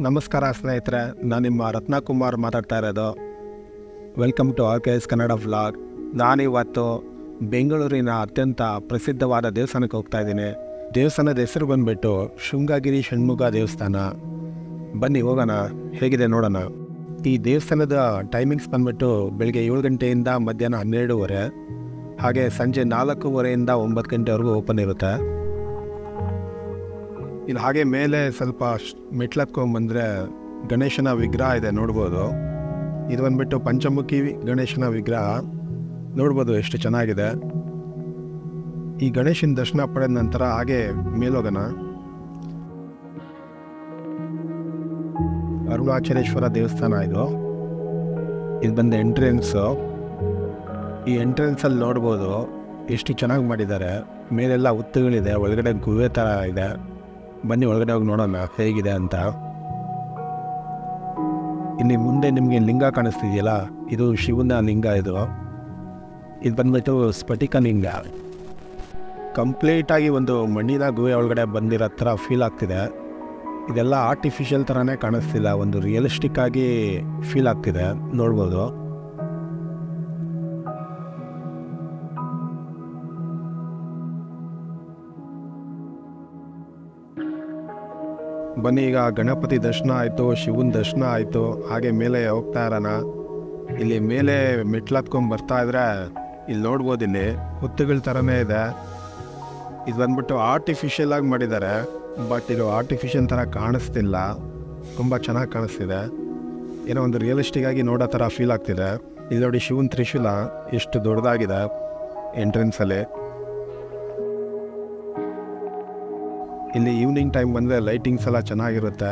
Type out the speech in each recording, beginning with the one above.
ನಮಸ್ಕಾರ ಸ್ನೇಹಿತರೆ ನಾನು ನಿಮ್ಮ ರತ್ನಕುಮಾರ್ ಮಾತಾಡ್ತಾ ಇರೋದು welcome to R K S Kannada vlog ನಾನಿವತ್ತು ಬೆಂಗಳೂರಿನ ಅತ್ಯಂತ ಪ್ರಸಿದ್ಧವಾದ ದೇವಸ್ಥಾನಕ್ಕೆ ಹೋಗ್ತಾ ಇದ್ದೀನಿ ದೇವಸ್ಥಾನದ ಹೆಸರು ಬಂದುಬಿಟ್ಟು ಶೃಂಗಗಿರಿ ಷಣ್ಮುಖ ದೇವಸ್ಥಾನ ಬನ್ನಿ ಹೋಗೋಣ ಹೇಗಿದೆ ನೋಡೋಣ ಈ ದೇವಸ್ಥಾನದ ಟೈಮಿಂಗ್ಸ್ ಬಂದುಬಿಟ್ಟು ಬೆಳಗ್ಗೆ ಏಳು ಗಂಟೆಯಿಂದ ಮಧ್ಯಾಹ್ನ ಹನ್ನೆರಡೂವರೆ ಹಾಗೆ ಸಂಜೆ ನಾಲ್ಕೂವರೆಯಿಂದ ಒಂಬತ್ತು ಗಂಟೆವರೆಗೂ ಓಪನ್ ಇರುತ್ತೆ ಇಲ್ಲಿ ಹಾಗೆ ಮೇಲೆ ಸ್ವಲ್ಪ ಮೆಟ್ಲತ್ಕೊಂಡ್ಬಂದರೆ ಗಣೇಶನ ವಿಗ್ರಹ ಇದೆ ನೋಡ್ಬೋದು ಇದು ಬಂದ್ಬಿಟ್ಟು ಪಂಚಮುಖಿ ಗಣೇಶನ ವಿಗ್ರಹ ನೋಡ್ಬೋದು ಎಷ್ಟು ಚೆನ್ನಾಗಿದೆ ಈ ಗಣೇಶನ ದರ್ಶನ ಪಡೆದ ನಂತರ ಹಾಗೆ ಮೇಲೋಗೋಣ ಅರುಣಾಚಲೇಶ್ವರ ದೇವಸ್ಥಾನ ಇದು ಇದು ಬಂದ ಎಂಟ್ರೆನ್ಸು ಈ ಎಂಟ್ರೆನ್ಸಲ್ಲಿ ನೋಡ್ಬೋದು ಎಷ್ಟು ಚೆನ್ನಾಗಿ ಮಾಡಿದ್ದಾರೆ ಮೇಲೆಲ್ಲ ಹುತ್ತುಗಳಿದೆ ಒಳಗಡೆ ಗುಹೆ ಥರ ಇದೆ ಬನ್ನಿ ಒಳಗಡೆ ಹೋಗಿ ನೋಡೋಣ ಹೇಗಿದೆ ಅಂತ ಇಲ್ಲಿ ಮುಂದೆ ನಿಮಗೆ ಲಿಂಗ ಕಾಣಿಸ್ತಿದೆಯಲ್ಲ ಇದು ಶಿವನ ಲಿಂಗ ಇದು ಇದು ಬಂದ್ಬಿಟ್ಟು ಸ್ಫಟಿಕ ಲಿಂಗ ಕಂಪ್ಲೀಟಾಗಿ ಒಂದು ಮಣ್ಣಿನ ಗುಹೆ ಒಳಗಡೆ ಬಂದಿರೋ ಥರ ಫೀಲ್ ಆಗ್ತಿದೆ ಇದೆಲ್ಲ ಆರ್ಟಿಫಿಷಿಯಲ್ ಥರನೇ ಕಾಣಿಸ್ತಿಲ್ಲ ಒಂದು ರಿಯಲಿಸ್ಟಿಕ್ ಆಗಿ ಫೀಲ್ ಆಗ್ತಿದೆ ನೋಡ್ಬೋದು ಬನ್ನಿ ಈಗ ಗಣಪತಿ ದರ್ಶನ ಆಯಿತು ಶಿವನ ದರ್ಶನ ಆಯಿತು ಹಾಗೆ ಮೇಲೆ ಹೋಗ್ತಾ ಇರೋಣ ಇಲ್ಲಿ ಮೇಲೆ ಮೆಟ್ಲು ಹತ್ಕೊಂಡ್ ಬರ್ತಾ ಇದ್ರೆ ಇಲ್ಲಿ ನೋಡ್ಬೋದು ಇಲ್ಲಿ ಹುತ್ತುಗಳ ಥರನೇ ಇದೆ ಇದು ಬಂದ್ಬಿಟ್ಟು ಆರ್ಟಿಫಿಷಿಯಲ್ ಆಗಿ ಮಾಡಿದ್ದಾರೆ ಬಟ್ ಇದು ಆರ್ಟಿಫಿಷಿಯಲ್ ಥರ ಕಾಣಿಸ್ತಿಲ್ಲ ತುಂಬ ಚೆನ್ನಾಗಿ ಕಾಣಿಸ್ತಿದೆ ಏನೋ ಒಂದು ರಿಯಲಿಸ್ಟಿಕ್ ಆಗಿ ನೋಡೋ ಥರ ಫೀಲ್ ಆಗ್ತಿದೆ ಇಲ್ಲಿ ನೋಡಿ ಶಿವನ್ ತ್ರಿಶೂಲ ಎಷ್ಟು ದೊಡ್ಡದಾಗಿದೆ ಎಂಟ್ರೆನ್ಸಲ್ಲಿ ಇಲ್ಲಿ ಈವ್ನಿಂಗ್ ಟೈಮ್ ಬಂದರೆ ಲೈಟಿಂಗ್ಸ್ ಎಲ್ಲ ಚೆನ್ನಾಗಿರುತ್ತೆ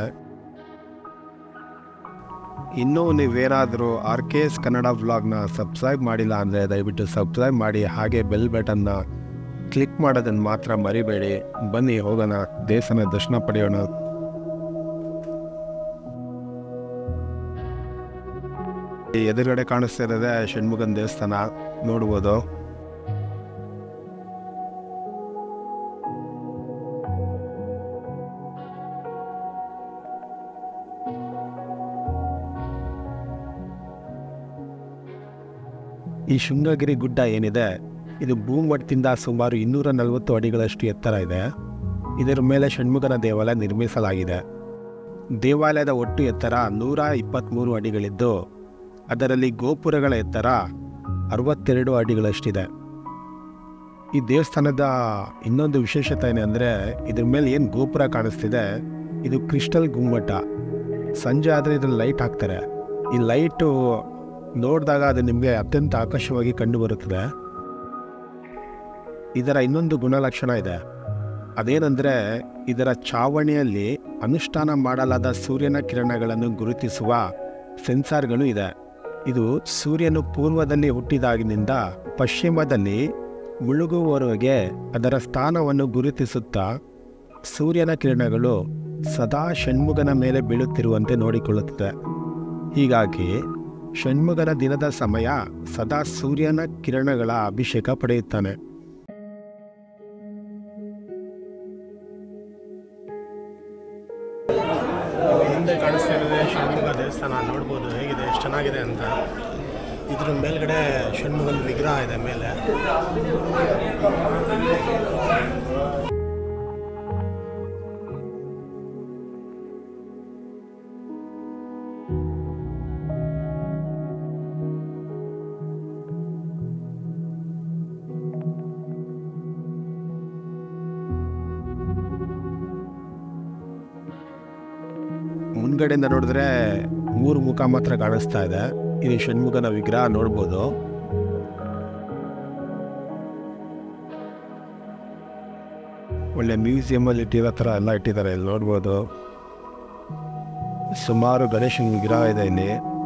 ಇನ್ನೂ ನೀವೇನಾದರೂ ಆರ್ ಕೆ ಎಸ್ ಕನ್ನಡ ವ್ಲಾಗ್ನ ಸಬ್ಸ್ಕ್ರೈಬ್ ಮಾಡಿಲ್ಲ ಅಂದರೆ ದಯವಿಟ್ಟು ಸಬ್ಸ್ಕ್ರೈಬ್ ಮಾಡಿ ಹಾಗೆ ಬೆಲ್ ಬಟನ್ನ ಕ್ಲಿಕ್ ಮಾಡೋದನ್ನು ಮಾತ್ರ ಮರಿಬೇಡಿ ಬನ್ನಿ ಹೋಗೋಣ ದೇವಸ್ಥಾನ ದರ್ಶನ ಪಡೆಯೋಣ ಈ ಎದುರುಗಡೆ ಕಾಣಿಸ್ತಾ ಇರೋದೇ ಷಣ್ಮುಖನ್ ದೇವಸ್ಥಾನ ನೋಡ್ಬೋದು ಈ ಶೃಂಗಗಿರಿ ಗುಡ್ಡ ಏನಿದೆ ಇದು ಭೂಮಟ್ಟದಿಂದ ಸುಮಾರು ಇನ್ನೂರ ನಲವತ್ತು ಅಡಿಗಳಷ್ಟು ಎತ್ತರ ಇದೆ ಇದರ ಮೇಲೆ ಷಣ್ಮುಖನ ದೇವಾಲಯ ನಿರ್ಮಿಸಲಾಗಿದೆ ದೇವಾಲಯದ ಒಟ್ಟು ಎತ್ತರ ನೂರ ಇಪ್ಪತ್ತ್ಮೂರು ಅಡಿಗಳಿದ್ದು ಅದರಲ್ಲಿ ಗೋಪುರಗಳ ಎತ್ತರ ಅರವತ್ತೆರಡು ಅಡಿಗಳಷ್ಟಿದೆ ಈ ದೇವಸ್ಥಾನದ ಇನ್ನೊಂದು ವಿಶೇಷತೆ ಏನೆಂದರೆ ಇದ್ರ ಮೇಲೆ ಏನು ಗೋಪುರ ಕಾಣಿಸ್ತಿದೆ ಇದು ಕ್ರಿಸ್ಟಲ್ ಗುಮ್ಮಟ ಸಂಜೆ ಆದರೆ ಇದ್ರಲ್ಲಿ ಲೈಟ್ ಹಾಕ್ತಾರೆ ಈ ಲೈಟು ನೋಡಿದಾಗ ಅದು ನಿಮಗೆ ಅತ್ಯಂತ ಆಕರ್ಷವಾಗಿ ಕಂಡುಬರುತ್ತದೆ ಇದರ ಇನ್ನೊಂದು ಗುಣಲಕ್ಷಣ ಇದೆ ಅದೇನೆಂದರೆ ಇದರ ಚಾವಣಿಯಲ್ಲಿ ಅನುಷ್ಠಾನ ಮಾಡಲಾದ ಸೂರ್ಯನ ಕಿರಣಗಳನ್ನು ಗುರುತಿಸುವ ಸೆನ್ಸಾರ್ಗಳು ಇದೆ ಇದು ಸೂರ್ಯನು ಪೂರ್ವದಲ್ಲಿ ಹುಟ್ಟಿದಾಗಿನಿಂದ ಪಶ್ಚಿಮದಲ್ಲಿ ಮುಳುಗುವವರೆಗೆ ಅದರ ಸ್ಥಾನವನ್ನು ಗುರುತಿಸುತ್ತಾ ಸೂರ್ಯನ ಕಿರಣಗಳು ಸದಾ ಷಣ್ಮುಖನ ಮೇಲೆ ಬೀಳುತ್ತಿರುವಂತೆ ನೋಡಿಕೊಳ್ಳುತ್ತದೆ ಹೀಗಾಗಿ ಷಣ್ಮುಖನ ದಿನದ ಸಮಯ ಸದಾ ಸೂರ್ಯನ ಕಿರಣಗಳ ಅಭಿಷೇಕ ಪಡೆಯುತ್ತಾನೆ ಹಿಂದೆ ಕಾಣಿಸ್ತಾ ಇರೋದೇ ಷಣ್ಮುಖ ದೇವಸ್ಥಾನ ನೋಡ್ಬೋದು ಹೇಗಿದೆ ಎಷ್ಟು ಚೆನ್ನಾಗಿದೆ ಅಂತ ಇದ್ರ ಮೇಲ್ಗಡೆ ಷಣ್ಮುಖನ ವಿಗ್ರಹ ಇದೆ ಮೇಲೆ ಮುಂದ್ಗಡೆಯಿಂದ ನೋಡಿದ್ರೆ ಮೂರು ಮುಖ ಮಾತ್ರ ಕಾಣಿಸ್ತಾ ಇದೆ ಇದು ಷಣ್ಮುಖನ ವಿಗ್ರಹ ನೋಡ್ಬೋದು ಒಳ್ಳೆ ಮ್ಯೂಸಿಯಮಲ್ಲಿ ಇಟ್ಟಿರೋ ಥರ ಎಲ್ಲ ಇಟ್ಟಿದ್ದಾರೆ ಇಲ್ಲಿ ನೋಡ್ಬೋದು ಸುಮಾರು ಗಣೇಶನ ವಿಗ್ರಹ ಇದೆ ಇಲ್ಲಿ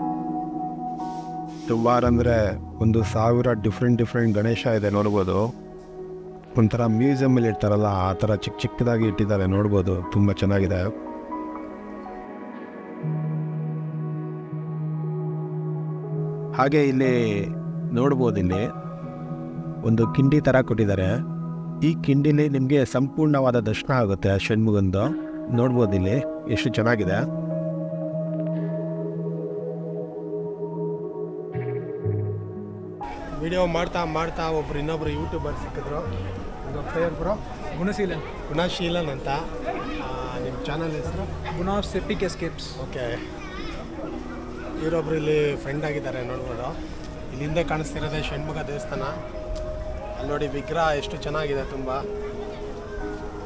ಸುಮಾರು ಅಂದರೆ ಒಂದು ಸಾವಿರ ಡಿಫ್ರೆಂಟ್ ಡಿಫ್ರೆಂಟ್ ಗಣೇಶ ಇದೆ ನೋಡ್ಬೋದು ಒಂಥರ ಮ್ಯೂಸಿಯಮಲ್ಲಿ ಇರ್ತಾರಲ್ಲ ಆ ಥರ ಚಿಕ್ಕ ಚಿಕ್ಕದಾಗಿ ಇಟ್ಟಿದ್ದಾರೆ ನೋಡ್ಬೋದು ತುಂಬ ಚೆನ್ನಾಗಿದೆ ಹಾಗೆ ಇಲ್ಲಿ ನೋಡ್ಬೋದು ಇಲ್ಲಿ ಒಂದು ಕಿಂಡಿ ಥರ ಕೊಟ್ಟಿದ್ದಾರೆ ಈ ಕಿಂಡಿಲಿ ನಿಮಗೆ ಸಂಪೂರ್ಣವಾದ ದರ್ಶನ ಆಗುತ್ತೆ ಷಣ್ಮುಖಂದು ನೋಡ್ಬೋದು ಇಲ್ಲಿ ಎಷ್ಟು ಚೆನ್ನಾಗಿದೆ ವಿಡಿಯೋ ಮಾಡ್ತಾ ಮಾಡ್ತಾ ಒಬ್ರು ಇನ್ನೊಬ್ರು ಯೂಟ್ಯೂಬರ್ ಸಿಕ್ಕಿದ್ರು ಇದು ಪೇರ್ ಬ್ರೋ ಗುಣಶೀಲನ್ ಗುಣಶೀಲನ್ ಅಂತ ನಿಮ್ಮ ಚಾನಲ್ ಹೆಸರು ಗುಣ ಆಫ್ ಸೆಪ್ಟಿಕ್ ಎಸ್ಕೇಪ್ಸ್ ಓಕೆ ಇವರೊಬ್ರು ಇಲ್ಲಿ ಫ್ರೆಂಡ್ ಆಗಿದ್ದಾರೆ ನೋಡ್ಬೋದು ಇಲ್ಲಿ ಹಿಂದೆ ಕಾಣಿಸ್ತಿರೋದೇ ಷಣ್ಮುಖ ದೇವಸ್ಥಾನ ಅಲ್ಲಿ ನೋಡಿ ವಿಗ್ರಹ ಎಷ್ಟು ಚೆನ್ನಾಗಿದೆ ತುಂಬ